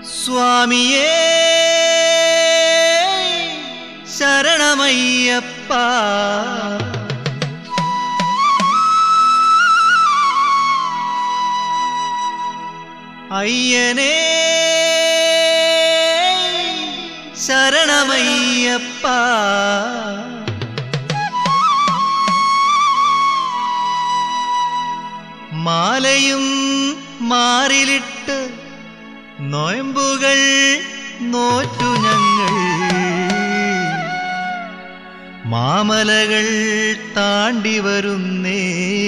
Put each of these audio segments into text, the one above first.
സ്വാമിയേ ശരണമയ്യപ്പ അയ്യനേ ശരണമയ്യപ്പ മാലയും മാറിലിട്ട് നോയമ്പുകൾ നോറ്റു ഞങ്ങൾ മാമലകൾ താണ്ടി വരുന്നേ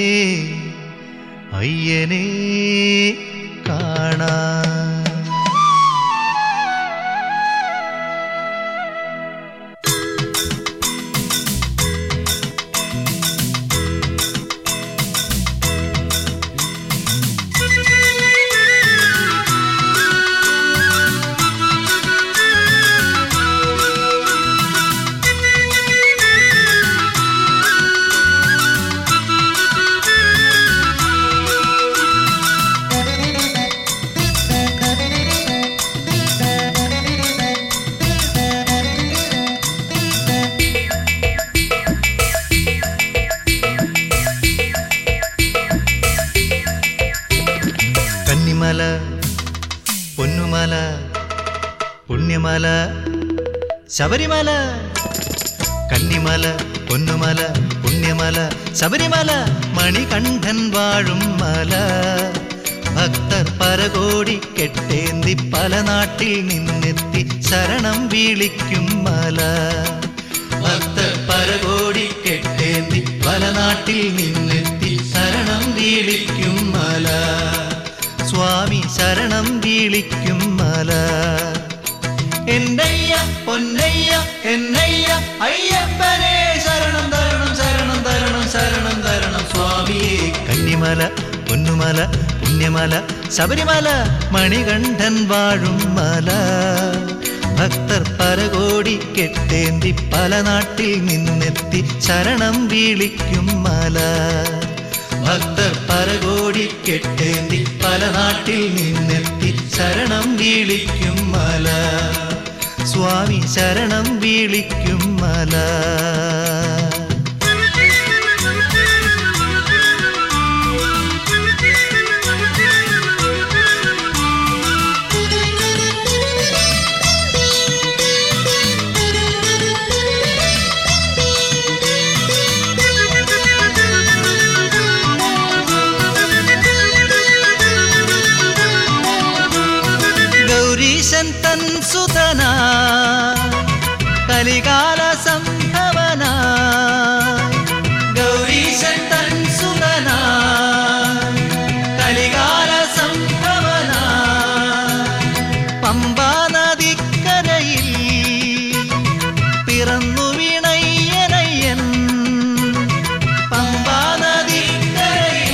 അയ്യനെ കാണാൻ കന്നിമല പൊന്നുമല പുണ്യമല ശബരിമല കന്നിമല പൊന്നുമല പുണ്യമല ശബരിമല മണികണ്ഠൻ വാഴും മല ഭക്തർ പരകോടി കെട്ടേന്തി പല നാട്ടിൽ നിന്നെത്തി ശരണം വിളിക്കും മല ഭക്തർ പരകോടി കെട്ടേന്തി പല നാട്ടിൽ നിന്നെത്തി ശരണം വിളിക്കും മല സ്വാമി ശരണം വിളിക്കും മല എന്നയ്യ പൊന്നയ്യ എന്നയ്യ അയ്യപ്പനെ ശരണം തരണം ശരണം തരണം ശരണം തരണം സ്വാമിയെ കന്നിമല പൊന്നുമല പുണ്യമല ശബരിമല മണികണ്ഠൻ വാഴും മല ഭക്തർ പരകോടി കെട്ടേന്തി പല നാട്ടിൽ നിന്നെത്തി ശരണം വിളിക്കും മല ഭക്തർ പരകോടി കെട്ടേന്തി പല നാട്ടിൽ നിന്നെത്തി ശരണം വിളിക്കും മല സ്വാമി ശരണം വിളിക്കും മല ഗൗരീശൻ തൻ സുതന കലികാല സംഭവന ഗൗരീശൻ തൻ സുതന കലികാല സംഭവന പമ്പാ നദിക്കരയിൽ പിറന്നു വീണയ്യനയ്യൻ പമ്പാ നദിക്കരയിൽ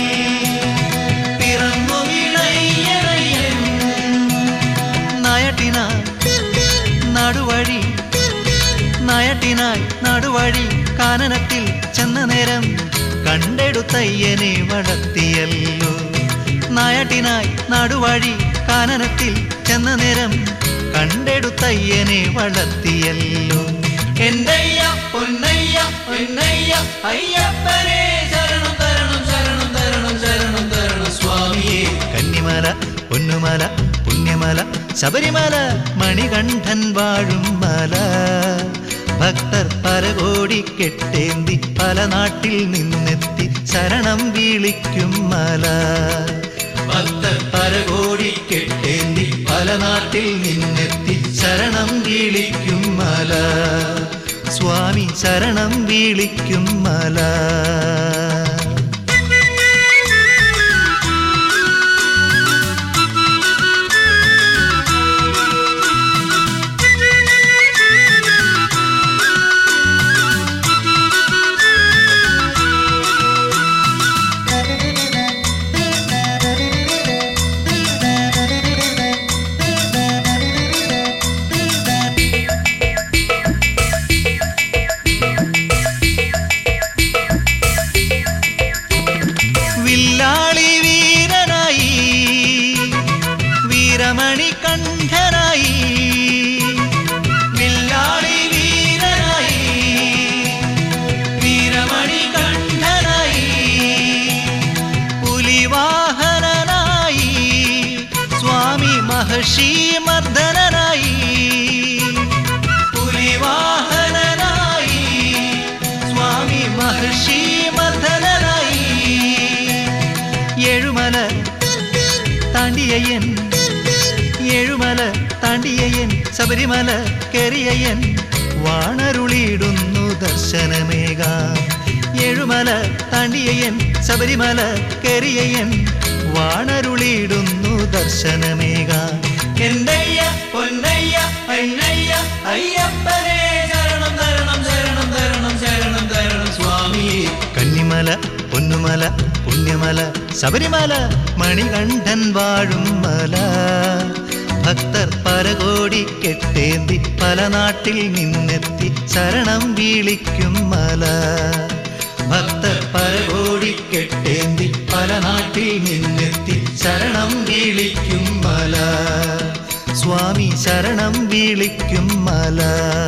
പിറന്നു വീണയ്യനയ്യൻ നയട്ടിനായി നടുവഴി നയട്ടിനായി നടുവഴി കാനനത്തിൽ ചെന്ന നേരം കണ്ടെടുത്തയ്യനെ വളർത്തിയല്ലോ നയട്ടിനായി നടുവഴി കാനനത്തിൽ ചെന്ന നേരം കണ്ടെടുത്തയ്യനെ വളർത്തിയല്ലോ എന്തയ്യ പൊന്നയ്യ പൊന്നയ്യ അയ്യപ്പനെ ശരണം തരണം ശരണം തരണം ശരണം തരണം സ്വാമിയെ കന്നിമല പൊന്നുമല പുണ്യമല ശബരിമല മണികണ്ഠൻ വാഴും മല ഭക്തർ പരകോടി കെട്ടേന്തി പല നാട്ടിൽ നിന്നെത്തി ശരണം വിളിക്കും മല ഭക്തർ പരകോടി കെട്ടേന്തി പല നാട്ടിൽ നിന്നെത്തി ശരണം വിളിക്കും മല സ്വാമി ശരണം വിളിക്കും മല തണ്ടിയയ്യൻ ഏഴുമല താണ്ടിയയ്യൻ ശബരിമല കെറിയയ്യൻ വാണരുളിയിടുന്നു ദർശനമേക ഏഴുമല താണ്ടിയയ്യൻ ശബരിമല കെറിയയ്യൻ വാണരുളിയിടുന്നു ദർശനമേക എന്നയ്യ പൊന്നയ്യ അയ്യയ്യ അയ്യപ്പനേ ശരണം തരണം ശരണം തരണം ശരണം തരണം സ്വാമിയേ കന്നിമല പൊന്നുമല പുണ്യമല ശബരിമല മണികണ്ഠൻ വാഴും മല ഭക്തർ പരകോടി കെട്ടേന്തി പല നാട്ടിൽ നിന്നെത്തി ശരണം വീളിക്കും മല ഭക്തർ പരകോടി കെട്ടേന്തി പല നാട്ടിൽ നിന്നെത്തി ശരണം വീളിക്കും മല സ്വാമി ശരണം വീളിക്കും മല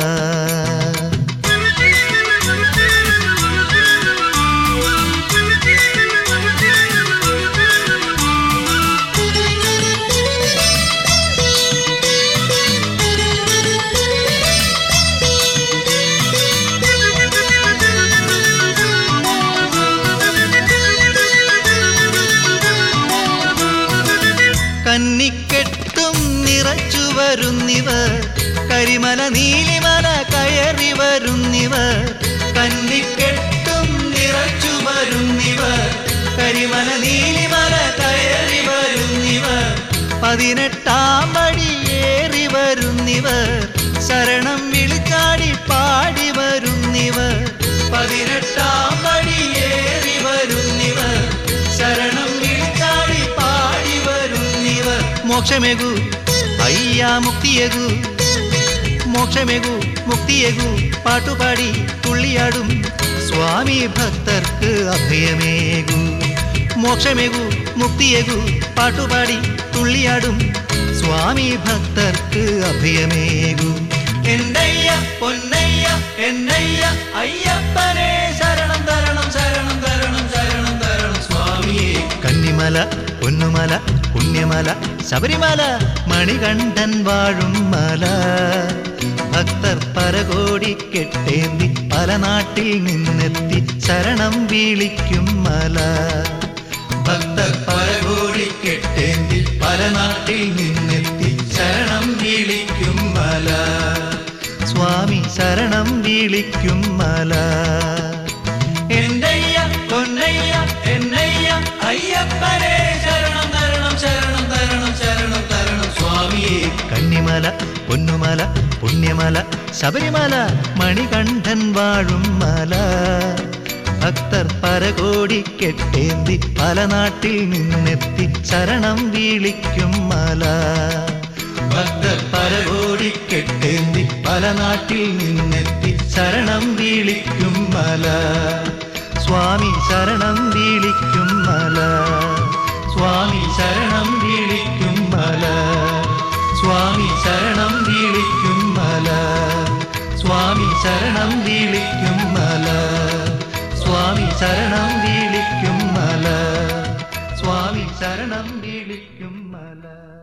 കന്നിക്കെട്ടും നിറച്ചു വരുന്നിവർ കരിമല നീലിമല കയറി വരുന്നിവർ കന്നിക്കെട്ടും നിറച്ചു വരുന്നിവർ കരിമല നീലിമല കയറി വരുന്നിവർ പതിനെട്ടാം പടി ഏറി വരുന്നിവർ ശരണം വിളിച്ചാടി പാടി വരുന്നിവർ പതിനെട്ടാം പടിയേറി വരുന്നിവർ ശരണം വിളിച്ചാടി പാടി വരുന്നിവർ മോക്ഷമേകു അയ്യാ മുക്തിയേകു മോക്ഷമേകു മുക്തിയേകു പാട്ടുപാടി തുള്ളിയാടും സ്വാമി ഭക്തർക്ക് അഭയമേകു മോക്ഷമേകു മുക്തിയേകു പാട്ടുപാടി തുള്ളിയാടും സ്വാമി ഭക്തർക്ക് അഭയമേകു എന്നയ്യ പൊന്നയ്യ എന്നയ്യ അയ്യപ്പനേ ശരണം തരണം ശരണം തരണം ശരണം തരണം സ്വാമിയേ കന്നിമല പൊന്നുമല പുണ്യമല ശബരിമല മണികണ്ഠൻ വാഴും മല ഭക്തർ പരകോടി കെട്ടേന്തി പല നാട്ടിൽ നിന്നെത്തി ശരണം വീളിക്കും മല ഭക്തർ പരകോടി കെട്ടേന്തി പല നാട്ടിൽ നിന്നെത്തി ശരണം വിളിക്കും മല സ്വാമി ശരണം വീളിക്കും മല എന്നയ്യ പൊന്നയ്യ എന്നയ്യ അയ്യപ്പനേ ശരണം തരണം ശരണം തരണം ശരണം തരണം സ്വാമിയേ കന്നിമല പൊന്നുമല പുണ്യമല ശബരിമല മണികണ്ഠൻ വാഴും മല ഭക്തർ പരകോടി കെട്ടേന്തി പല നാട്ടിൽ നിന്നെത്തി ശരണം വീളിക്കും മല ഭക്തർ പരകോടി കെട്ടേന്തി പല നാട്ടിൽ നിന്നെത്തി ശരണം വിളിക്കും മല സ്വാമി ശരണം വീളിക്കും മല സ്വാമി ശരണം വിളിക്കും മല സ്വാമി ശരണം വീളിക്കും മല സ്വാമി ശരണം വീളിക്കും മല സ്വാമി ശരണം വീളിക്കും മല സ്വാമി ശരണം വീളിക്കും മല